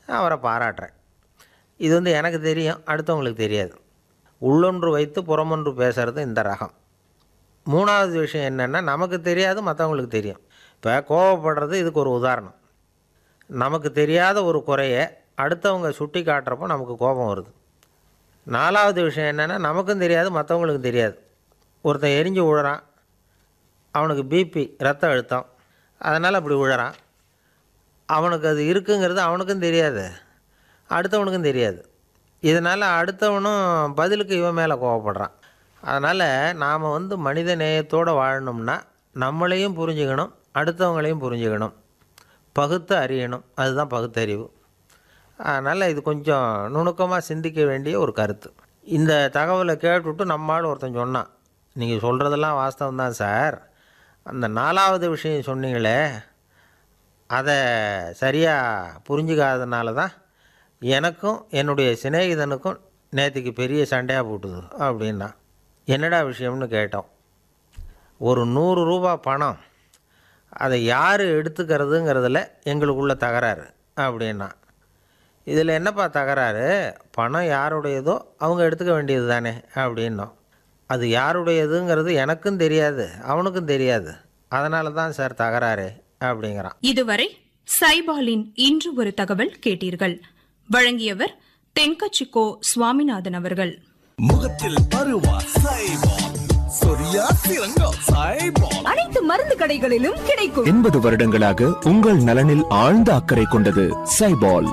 அவரை பாராட்டுறேன் இது வந்து எனக்கு தெரியும் அடுத்தவங்களுக்கு தெரியாது உள்ளொன்று வைத்து புறமொன்று பேசுகிறது இந்த ரகம் மூணாவது விஷயம் என்னென்னா நமக்கு தெரியாது மற்றவங்களுக்கு தெரியும் இப்போ கோவப்படுறது இதுக்கு ஒரு உதாரணம் நமக்கு தெரியாத ஒரு குறையை அடுத்தவங்க சுட்டி காட்டுறப்போ நமக்கு கோபம் வருது நாலாவது விஷயம் என்னென்னா நமக்கும் தெரியாது மற்றவங்களுக்கும் தெரியாது ஒருத்தன் எரிஞ்சு விழுறான் அவனுக்கு பிபி ரத்த அழுத்தம் அதனால் அப்படி விழுறான் அவனுக்கு அது இருக்குங்கிறது அவனுக்கும் தெரியாது அடுத்தவனுக்கும் தெரியாது இதனால் அடுத்தவனும் பதிலுக்கு இவன் மேலே கோவப்படுறான் அதனால் நாம் வந்து மனித நேயத்தோடு வாழணும்னா நம்மளையும் புரிஞ்சுக்கணும் அடுத்தவங்களையும் புரிஞ்சுக்கணும் பகுத்து அறியணும் அதுதான் பகுத்தறிவு அதனால் இது கொஞ்சம் நுணுக்கமாக சிந்திக்க வேண்டிய ஒரு கருத்து இந்த தகவலை கேட்டுவிட்டு நம்மால் ஒருத்தன் சொன்னான் நீங்கள் சொல்கிறதெல்லாம் வாஸ்தவம் தான் சார் அந்த நாலாவது விஷயம் சொன்னீங்களே அதை சரியாக புரிஞ்சுக்காதனால தான் எனக்கும் என்னுடைய சிநேகிதனுக்கும் நேற்றுக்கு பெரிய சண்டையாக போட்டுது அப்படின்னா என்னடா விஷயம்னு கேட்டோம் ஒரு நூறு ரூபா பணம் அதை யார் எடுத்துக்கிறதுங்கிறதுல எங்களுக்குள்ள தகராறு அப்படின்னா இதில் என்னப்பா தகராறு பணம் யாருடையதோ அவங்க எடுத்துக்க வேண்டியது தானே அப்படின்னோம் அது யாருடையதுங்கிறது எனக்கும் தெரியாது அவனுக்கும் தெரியாது அதனால தான் சார் தகராறு அப்படிங்கிறான் இதுவரை சைபாலின் இன்று ஒரு தகவல் கேட்டீர்கள் வழங்கியவர் தென்கச்சிக்கோ சுவாமிநாதன் அவர்கள் முகத்தில் பருவா சைபால் சொரியா சிறங்கோ சைபால் அனைத்து மருந்து கடைகளிலும் கிடைக்கும் எண்பது வருடங்களாக உங்கள் நலனில் ஆழ்ந்த அக்கறை கொண்டது சைபால்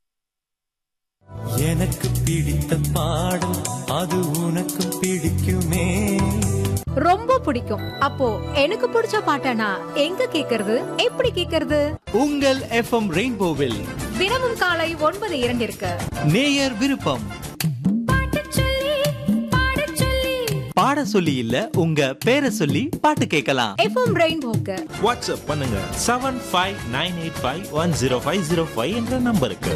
எனக்கு பிடித்த பாடல் அது உனக்கு பிடிக்குமே ரொம்ப பிடிக்கும் அப்போ எனக்கு பிடிச்ச பாட்டனா எங்க கேக்குறது எப்படி கேக்குறது உங்கள் எஃப்எம் ரெயின்போவில் தினமும் காலை ஒன்பது இரண்டிற்கு நேயர் விருப்பம் பாட சொல்லி இல்ல உங்க பேரை சொல்லி பாட்டு கேட்கலாம் எஃப்எம் ரெயின்போக்கு வாட்ஸ்அப் பண்ணுங்க seven five nine eight five one zero five zero five என்ற நம்பருக்கு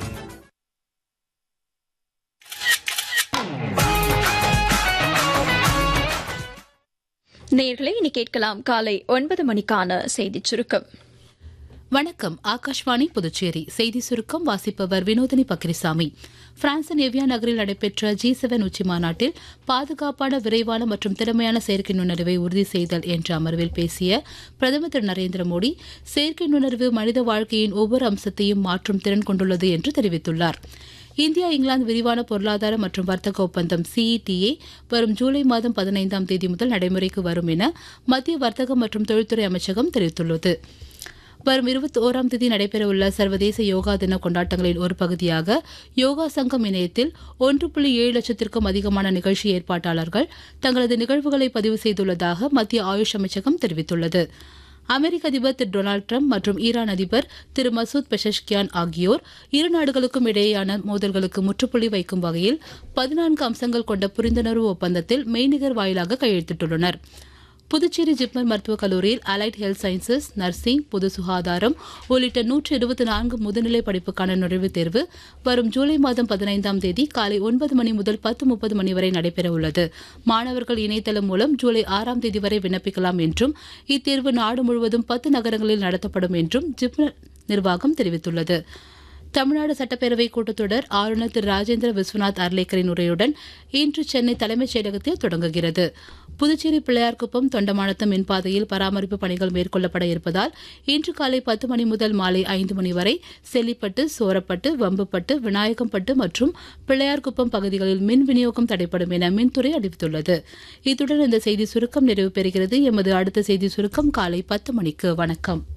நேர்களை இனி கேட்கலாம் காலை ஒன்பது மணிக்கான செய்திச் சுருக்கம் வணக்கம் ஆகாஷ்வாணி புதுச்சேரி செய்தி சுருக்கம் வாசிப்பவர் வினோதினி பக்ரிசாமி பிரான்சின் எவ்வியா நகரில் நடைபெற்ற ஜி செவன் உச்சி மாநாட்டில் பாதுகாப்பான விரைவான மற்றும் திறமையான செயற்கை நுண்ணறிவை உறுதி செய்தல் என்ற அமர்வில் பேசிய பிரதமர் திரு நரேந்திர மோடி செயற்கை நுண்ணறிவு மனித வாழ்க்கையின் ஒவ்வொரு அம்சத்தையும் மாற்றும் திறன் கொண்டுள்ளது என்று தெரிவித்துள்ளார் இந்தியா இங்கிலாந்து விரிவான பொருளாதார மற்றும் வர்த்தக ஒப்பந்தம் சிஇடிஏ வரும் ஜூலை மாதம் பதினைந்தாம் தேதி முதல் நடைமுறைக்கு வரும் என மத்திய வர்த்தக மற்றும் தொழில்துறை அமைச்சகம் தெரிவித்துள்ளது வரும் இருபத்தி ஓராம் தேதி நடைபெறவுள்ள சர்வதேச யோகா தின கொண்டாட்டங்களின் ஒரு பகுதியாக யோகா சங்கம் இணையத்தில் ஒன்று புள்ளி ஏழு லட்சத்திற்கும் அதிகமான நிகழ்ச்சி ஏற்பாட்டாளர்கள் தங்களது நிகழ்வுகளை பதிவு செய்துள்ளதாக மத்திய ஆயுஷ் அமைச்சகம் தெரிவித்துள்ளது அமெரிக்க அதிபர் திரு டொனால்டு ட்ரம்ப் மற்றும் ஈரான் அதிபர் திரு மசூத் பெஷஷ்கியான் ஆகியோர் இரு நாடுகளுக்கும் இடையேயான மோதல்களுக்கு முற்றுப்புள்ளி வைக்கும் வகையில் பதினான்கு அம்சங்கள் கொண்ட புரிந்துணர்வு ஒப்பந்தத்தில் மெய்நிகர் வாயிலாக கையெழுத்திட்டுள்ளனர் புதுச்சேரி ஜிப்மர் மருத்துவக் கல்லூரியில் அலைட் ஹெல்த் சயின்சஸ் நர்சிங் பொது சுகாதாரம் உள்ளிட்ட நூற்று இருபத்தி நான்கு முதுநிலை படிப்புக்கான நுழைவுத் தேர்வு வரும் ஜூலை மாதம் பதினைந்தாம் தேதி காலை ஒன்பது மணி முதல் பத்து முப்பது மணி வரை நடைபெறவுள்ளது மாணவர்கள் இணையதளம் மூலம் ஜூலை ஆறாம் தேதி வரை விண்ணப்பிக்கலாம் என்றும் இத்தேர்வு நாடு முழுவதும் பத்து நகரங்களில் நடத்தப்படும் என்றும் ஜிப்மர் நிர்வாகம் தெரிவித்துள்ளது தமிழ்நாடு சட்டப்பேரவை கூட்டத்தொடர் ஆளுநர் திரு ராஜேந்திர விஸ்வநாத் அர்லேக்கரின் உரையுடன் இன்று சென்னை தலைமைச் செயலகத்தில் தொடங்குகிறது புதுச்சேரி பிள்ளையார்குப்பம் தொண்டமானத்தம் மின்பாதையில் பராமரிப்பு பணிகள் மேற்கொள்ளப்பட இருப்பதால் இன்று காலை பத்து மணி முதல் மாலை ஐந்து மணி வரை செல்லிப்பட்டு சோரப்பட்டு வம்புப்பட்டு விநாயகம்பட்டு மற்றும் பிள்ளையார்குப்பம் பகுதிகளில் மின் விநியோகம் தடைப்படும் என மின்துறை அறிவித்துள்ளது இத்துடன் இந்த செய்தி சுருக்கம் நிறைவு பெறுகிறது எமது அடுத்த செய்தி சுருக்கம் காலை பத்து மணிக்கு வணக்கம்